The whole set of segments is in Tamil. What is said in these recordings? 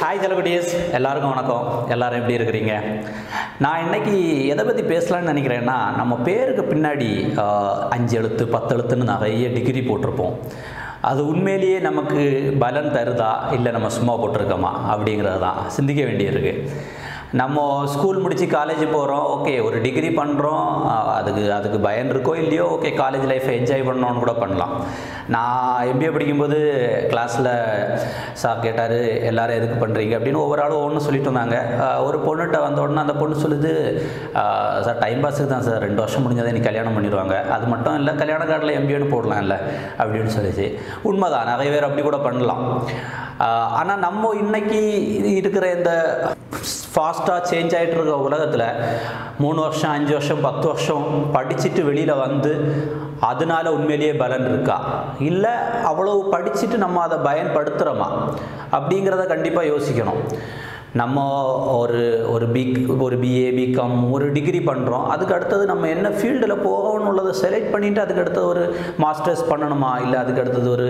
ஹாய் செலகுட்டீஸ் எல்லாருக்கும் வணக்கம் எல்லாரும் எப்படி இருக்கிறீங்க நான் இன்னைக்கு எதை பற்றி பேசலாம்னு நினைக்கிறேன்னா நம்ம பேருக்கு பின்னாடி ஆஹ், அஞ்சு எழுத்து பத்து எழுத்துன்னு நிறைய டிகிரி போட்டிருப்போம் அது உண்மையிலேயே நமக்கு பலன் தருதா இல்லை நம்ம சும்மா போட்டிருக்கோமா அப்படிங்கிறது தான் சிந்திக்க வேண்டியிருக்கு நம்ம ஸ்கூல் முடித்து காலேஜ் போகிறோம் ஓகே ஒரு டிகிரி பண்ணுறோம் அதுக்கு அதுக்கு பயன் இருக்கோ இல்லையோ ஓகே காலேஜ் லைஃப்பை என்ஜாய் பண்ணோன்னு கூட பண்ணலாம் நான் எம்பிஏ படிக்கும்போது கிளாஸில் சார் கேட்டார் எல்லாரும் எதுக்கு பண்ணுறீங்க அப்படின்னு ஒவ்வொரு ஆளும் ஒன்று சொல்லிட்டு வந்தாங்க ஆஹ் ஒரு பொண்ணுகிட்ட வந்த உடனே அந்த பொண்ணு சொல்லுது ஆஹ் சார் டைம் பாஸுக்கு தான் சார் ரெண்டு வருஷம் முடிஞ்சதை நீ கல்யாணம் பண்ணிடுவாங்க அது மட்டும் இல்லை கல்யாண கார்டில் எம்பிஏன்னு போடலாம்ல அப்படின்னு சொல்லிச்சு உண்மைதான் நிறைய பேர் அப்படி கூட பண்ணலாம் ஆனால் நம்ம இன்னைக்கு இருக்கிற இந்த ஃபாஸ்ட்டாக சேஞ்ச் ஆகிட்டு இருக்க உலகத்தில் மூணு வருஷம் அஞ்சு வருஷம் பத்து வருஷம் படிச்சுட்டு வெளியில் வந்து அதனால உண்மையிலேயே பலன் இருக்கா இல்லை அவ்வளவு படிச்சுட்டு நம்ம அதை பயன்படுத்துகிறோமா அப்படிங்கிறத கண்டிப்பாக யோசிக்கணும் நம்ம ஒரு ஒரு பி ஒரு பிஏ பிகாம் ஒரு டிகிரி பண்ணுறோம் அதுக்கு அடுத்தது நம்ம என்ன ஃபீல்டில் போகணும்னு உள்ளதை செலக்ட் பண்ணிவிட்டு அதுக்கு அடுத்தது ஒரு மாஸ்டர்ஸ் பண்ணணுமா இல்லை அதுக்கு அடுத்தது ஒரு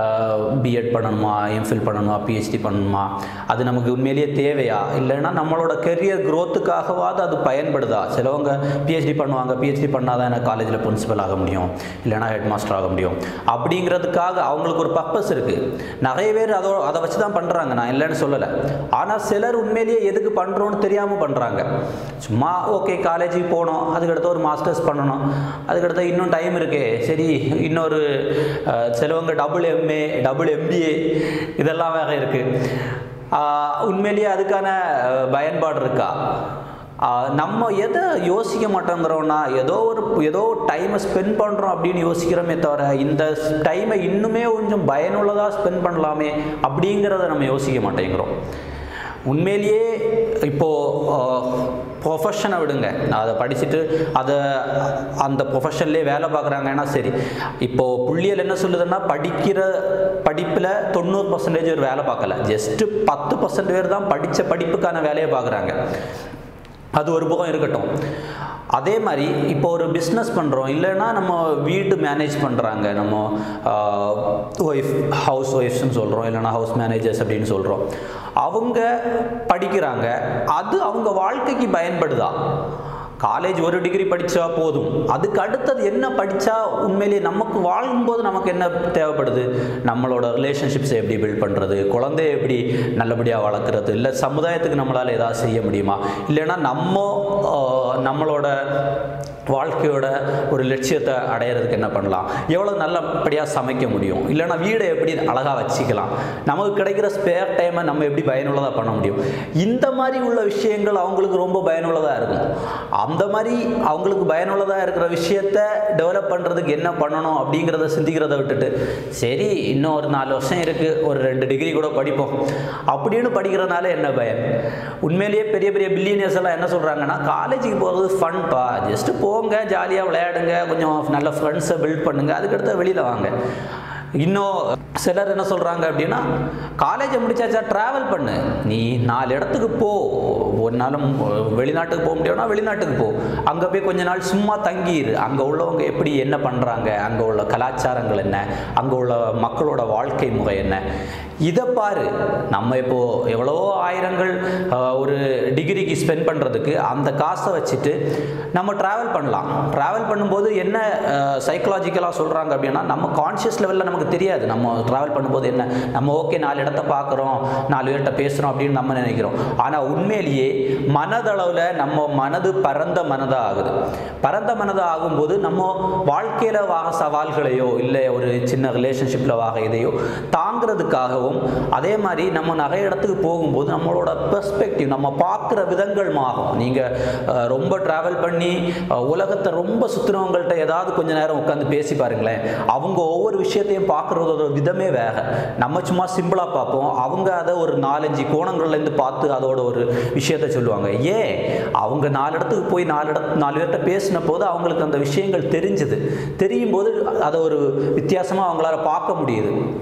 பிஎட் பண்ணணுமா எம்ஃபில் பண்ணணுமா பிஹெச்டி பண்ணணுமா அது நமக்கு உண்மையிலேயே தேவையா இல்லைன்னா நம்மளோட கெரியர் க்ரோத்துக்காகவாது அது பயன்படுதா சிலவங்க பிஹெச்டி பண்ணுவாங்க பிஹெச்டி பண்ணாதான் எனக்கு காலேஜில் பிரின்சிபல் ஆக முடியும் இல்லைனா ஹெட் மாஸ்டர் ஆக முடியும் அப்படிங்கிறதுக்காக அவங்களுக்கு ஒரு பர்பஸ் இருக்குது நிறைய பேர் அதோ அதை வச்சு தான் பண்ணுறாங்க நான் இல்லைன்னு சொல்லலை ஆனால் சிலர் உண்மையிலேயே எதுக்கு பண்ணுறோன்னு தெரியாமல் பண்ணுறாங்க சும்மா ஓகே காலேஜுக்கு போனோம் அதுக்கடுத்து ஒரு மாஸ்டர்ஸ் பண்ணணும் அதுக்கடுத்து இன்னும் டைம் இருக்கே சரி இன்னொரு அஹ், சிலவங்க டபுள் எம்ஏ டபுள் எம்பிஏ இதெல்லாம் வேற இருக்குது உண்மையிலேயே அதுக்கான அஹ், பயன்பாடு இருக்கா ஆஹ் நம்ம எதை யோசிக்க மாட்டேங்கிறோம்னா ஏதோ ஒரு ஏதோ டைமை ஸ்பெண்ட் பண்ணுறோம் அப்படின்னு யோசிக்கிறோமே தவிர இந்த டைமை இன்னுமே கொஞ்சம் பயனுள்ளதாக ஸ்பெண்ட் பண்ணலாமே அப்படிங்கிறத நம்ம யோசிக்க மாட்டேங்கிறோம் உண்மையிலேயே இப்போது ப்ரொஃபஷனை விடுங்க நான் அதை படிச்சுட்டு அதை அந்த ப்ரொஃபஷன்லேயே வேலை பார்க்குறாங்கன்னா சரி இப்போது புள்ளியல் என்ன சொல்லுதுன்னா படிக்கிற படிப்பில் தொண்ணூறு பர்சன்டேஜ் ஒரு வேலை பார்க்கல ஜஸ்ட்டு பத்து பர்சன்ட் பேர் தான் படித்த படிப்புக்கான வேலையை பார்க்குறாங்க அது ஒரு பக்கம் இருக்கட்டும் அதே மாதிரி இப்போ ஒரு பிஸ்னஸ் பண்ணுறோம் இல்லைன்னா நம்ம வீடு மேனேஜ் பண்ணுறாங்க நம்ம ஒய்ஃப் ஹவுஸ் ஒய்ஃப்ஸ்னு சொல்கிறோம் இல்லைன்னா ஹவுஸ் மேனேஜர்ஸ் அப்படின்னு சொல்கிறோம் அவங்க படிக்கிறாங்க அது அவங்க வாழ்க்கைக்கு பயன்படுதா காலேஜ் ஒரு டிகிரி படித்தா போதும் அதுக்கு அடுத்தது என்ன படித்தா உண்மையிலேயே நமக்கு வாழும்போது நமக்கு என்ன தேவைப்படுது நம்மளோட ரிலேஷன்ஷிப்ஸை எப்படி பில்ட் பண்ணுறது குழந்தைய எப்படி நல்லபடியாக வளர்க்குறது இல்லை சமுதாயத்துக்கு நம்மளால் ஏதாவது செய்ய முடியுமா இல்லைன்னா நம்ம ஆஹ், நம்மளோட வாழ்க்கையோட ஒரு லட்சியத்தை அடையிறதுக்கு என்ன பண்ணலாம் எவ்வளோ நல்லபடியாக சமைக்க முடியும் இல்லைன்னா வீடை எப்படி அழகாக வச்சுக்கலாம் நமக்கு கிடைக்கிற ஸ்பேர் டைமை நம்ம எப்படி பயனுள்ளதாக பண்ண முடியும் இந்த மாதிரி உள்ள விஷயங்கள் அவங்களுக்கு ரொம்ப பயனுள்ளதாக இருக்கும் அந்த மாதிரி அவங்களுக்கு பயனுள்ளதாக இருக்கிற விஷயத்த டெவலப் பண்ணுறதுக்கு என்ன பண்ணணும் அப்படிங்கிறத சிந்திக்கிறத விட்டுட்டு சரி இன்னும் ஒரு நாலு வருஷம் இருக்குது ஒரு ரெண்டு டிகிரி கூட படிப்போம் அப்படின்னு படிக்கிறதுனால என்ன பயன் உண்மையிலேயே பெரிய பெரிய பில்லியனியர்ஸ் எல்லாம் என்ன சொல்கிறாங்கன்னா காலேஜுக்கு போகிறது ஃபன்பா ஜஸ்ட் போங்க ஜாலியாக விளையாடுங்க கொஞ்சம் நல்ல ஃப்ரெண்ட்ஸை பில்ட் பண்ணுங்க அதுக்கடுத்து வெளியில் வாங்க இன்னும் சிலர் என்ன சொல்கிறாங்க அப்படின்னா காலேஜை முடிச்சாச்சா ட்ராவல் பண்ணு நீ நாலு இடத்துக்கு போ ஒரு நாளும் வெளிநாட்டுக்கு போக முடியும்னா வெளிநாட்டுக்கு போ அங்கே போய் கொஞ்ச நாள் சும்மா தங்கியிரு அங்கே உள்ளவங்க எப்படி என்ன பண்ணுறாங்க அங்கே உள்ள கலாச்சாரங்கள் என்ன அங்கே உள்ள மக்களோட வாழ்க்கை முறை என்ன இதை பாரு நம்ம இப்போது எவ்வளவோ ஆயிரங்கள் அஹ், ஒரு டிகிரிக்கு ஸ்பெண்ட் பண்ணுறதுக்கு அந்த காசை வச்சுட்டு நம்ம ட்ராவல் பண்ணலாம் ட்ராவல் பண்ணும்போது என்ன சைக்கலாஜிக்கலாக சொல்கிறாங்க அப்படின்னா நம்ம கான்ஷியஸ் லெவலில் நமக்கு தெரியாது நம்ம ட்ராவல் பண்ணும்போது என்ன நம்ம ஓகே நாலு இடத்த பார்க்குறோம் நாலு பேர்கிட்ட பேசுகிறோம் அப்படின்னு நம்ம நினைக்கிறோம் ஆனால் உண்மையிலேயே மனதளவில் நம்ம மனது பரந்த மனதாக ஆகுது பரந்த மனதாக ஆகும்போது நம்ம வாழ்க்கையில் வாக சவால்களையோ இல்லை ஒரு சின்ன ரிலேஷன்ஷிப்பில் வாக இதையோ தாங்கிறதுக்காகவும் அதே மாதிரி நம்ம நிறைய இடத்துக்கு போகும்போது நம்மளோட பெர்ஸ்பெக்டிவ் நம்ம பார்க்குற விதங்கள் மாறும் நீங்கள் ரொம்ப ட்ராவல் பண்ணி அஹ், உலகத்தை ரொம்ப சுற்றுனவங்கள்ட்ட ஏதாவது கொஞ்ச நேரம் உட்காந்து பேசி பாருங்களேன் அவங்க ஒவ்வொரு விஷயத்தையும் பார்க்குறதோட விதமே வேற நம்ம சும்மா சிம்பிளாக பார்ப்போம் அவங்க அதை ஒரு நாலஞ்சு கோணங்கள்லேருந்து பார்த்து அதோட ஒரு விஷயத்தை சொல்லுவாங்க ஏன் அவங்க நாலு இடத்துக்கு போய் நாலு இட நாலு பேர்கிட்ட பேசின போது அவங்களுக்கு அந்த விஷயங்கள் தெரிஞ்சுது தெரியும் போது அதை ஒரு வித்தியாசமாக அவங்களால பார்க்க முடியுது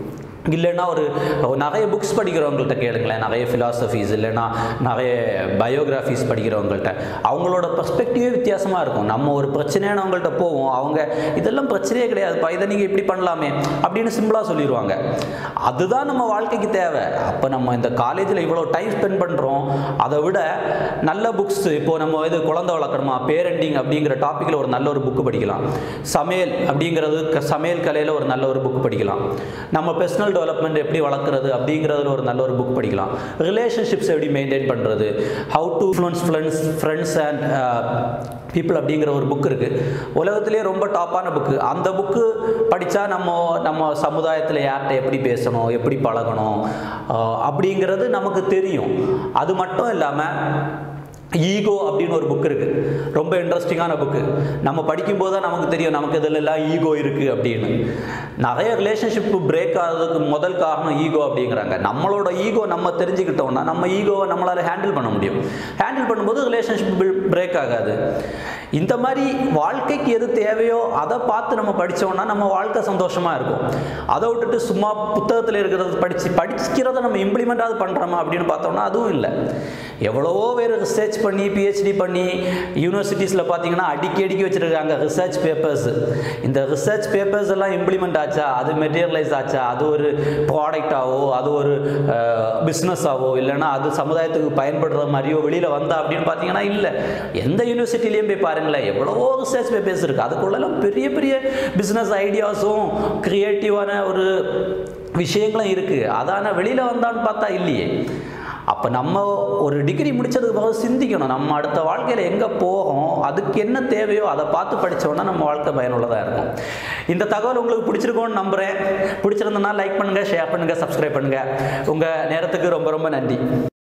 இல்லைன்னா ஒரு ஒரு நிறைய புக்ஸ் படிக்கிறவங்கள்ட்ட கேளுங்களேன் நிறைய ஃபிலாசபிஸ் இல்லைன்னா நிறைய பயோகிராஃபிஸ் படிக்கிறவங்கள்ட்ட அவங்களோட பெர்ஸ்பெக்டிவே வித்தியாசமாக இருக்கும் நம்ம ஒரு பிரச்சனையானவங்கள்ட்ட போவோம் அவங்க இதெல்லாம் பிரச்சனையே கிடையாதுப்பா இதை நீங்கள் இப்படி பண்ணலாமே அப்படின்னு சிம்பிளாக சொல்லிடுவாங்க அதுதான் நம்ம வாழ்க்கைக்கு தேவை அப்போ நம்ம இந்த காலேஜில் இவ்வளோ டைம் ஸ்பெண்ட் பண்ணுறோம் அதை விட நல்ல புக்ஸ் இப்போ நம்ம இது குழந்தை வளர்க்கணுமா பேரண்டிங் அப்படிங்கிற டாப்பிக்கில் ஒரு நல்ல ஒரு புக்கு படிக்கலாம் சமையல் அப்படிங்கிறது க- சமையல் கலையில் ஒரு நல்ல ஒரு புக் படிக்கலாம் நம்ம பர்சனல் டெவலப்மெண்ட் எப்படி வளர்க்குறது அப்படிங்கிறதுல ஒரு நல்ல ஒரு புக் படிக்கலாம் ரிலேஷன்ஷிப்ஸ் எப்படி மெயின்டைன் பண்ணுறது how to influence friends friends and people அப்படிங்கிற ஒரு புக் இருக்குது உலகத்திலே ரொம்ப டாப்பான புக்கு அந்த புக்கு படித்தா நம்ம நம்ம சமுதாயத்தில் யார்கிட்ட எப்படி பேசணும் எப்படி பழகணும் ஆஹ் அப்படிங்கிறது நமக்கு தெரியும் அது மட்டும் இல்லாமல் ஈகோ அப்படின்னு ஒரு புக் இருக்குது ரொம்ப இன்ட்ரெஸ்டிங்கான புக்கு நம்ம படிக்கும்போது தான் நமக்கு தெரியும் நமக்கு இதிலெல்லாம் ஈகோ இருக்குது அப்படின்னு நிறைய ரிலேஷன்ஷிப் பிரேக் ஆகிறதுக்கு முதல் காரணம் ஈகோ அப்படிங்கிறாங்க நம்மளோட ஈகோ நம்ம தெரிஞ்சுக்கிட்டோம்னா நம்ம ஈகோவை நம்மளால் ஹேண்டில் பண்ண முடியும் ஹேண்டில் பண்ணும்போது ரிலேஷன்ஷிப் பிரேக் ஆகாது இந்த மாதிரி வாழ்க்கைக்கு எது தேவையோ அதை பார்த்து நம்ம படித்தோம்னா நம்ம வாழ்க்கை சந்தோஷமாக இருக்கும் அதை விட்டுட்டு சும்மா புத்தகத்தில் இருக்கிறத படித்து படிக்கிறத நம்ம இம்ப்ளிமெண்ட்டாவது பண்ணுறோமா அப்படின்னு பார்த்தோம்னா அதுவும் இல்லை எவ்வளவோ பேர் ரிசர்ச் பண்ணி பிஹெச்டி பண்ணி யூனிவர்சிட்டிஸில் பார்த்தீங்கன்னா அடிக்கி அடிக்கி வச்சுருக்காங்க ரிசர்ச் பேப்பர்ஸ் இந்த ரிசர்ச் பேப்பர்ஸ் எல்லாம் இம்ப்ளிமெண்ட் ஆச்சா அது மெட்டீரியலைஸ் ஆச்சா அது ஒரு ப்ராடக்டாவோ அது ஒரு பிஸ்னஸாவோ இல்லைன்னா அது சமுதாயத்துக்கு பயன்படுற மாதிரியோ வெளியில் வந்தா அப்படின்னு பார்த்தீங்கன்னா இல்லை எந்த யூனிவர்சிட்டிலையும் போய் பாருங்களேன் எவ்வளவோ ரிசர்ச் பேப்பர்ஸ் இருக்குது அதுக்குள்ளெல்லாம் பெரிய பெரிய பிஸ்னஸ் ஐடியாஸும் க்ரியேட்டிவான ஒரு விஷயங்களும் இருக்குது அதான வெளியில் வந்தான்னு பார்த்தா இல்லையே அப்போ நம்ம ஒரு டிகிரி முடிச்சதுக்கு பிறகு சிந்திக்கணும் நம்ம அடுத்த வாழ்க்கையில் எங்கே போகும் அதுக்கு என்ன தேவையோ அதை பார்த்து படித்தோன்னா நம்ம வாழ்க்கை பயனுள்ளதாக இருக்கும் இந்த தகவல் உங்களுக்கு பிடிச்சிருக்கோன்னு நம்புகிறேன் பிடிச்சிருந்தனா லைக் பண்ணுங்கள் ஷேர் பண்ணுங்கள் சப்ஸ்கிரைப் பண்ணுங்கள் உங்கள் நேரத்துக்கு ரொம்ப ரொம்ப நன்றி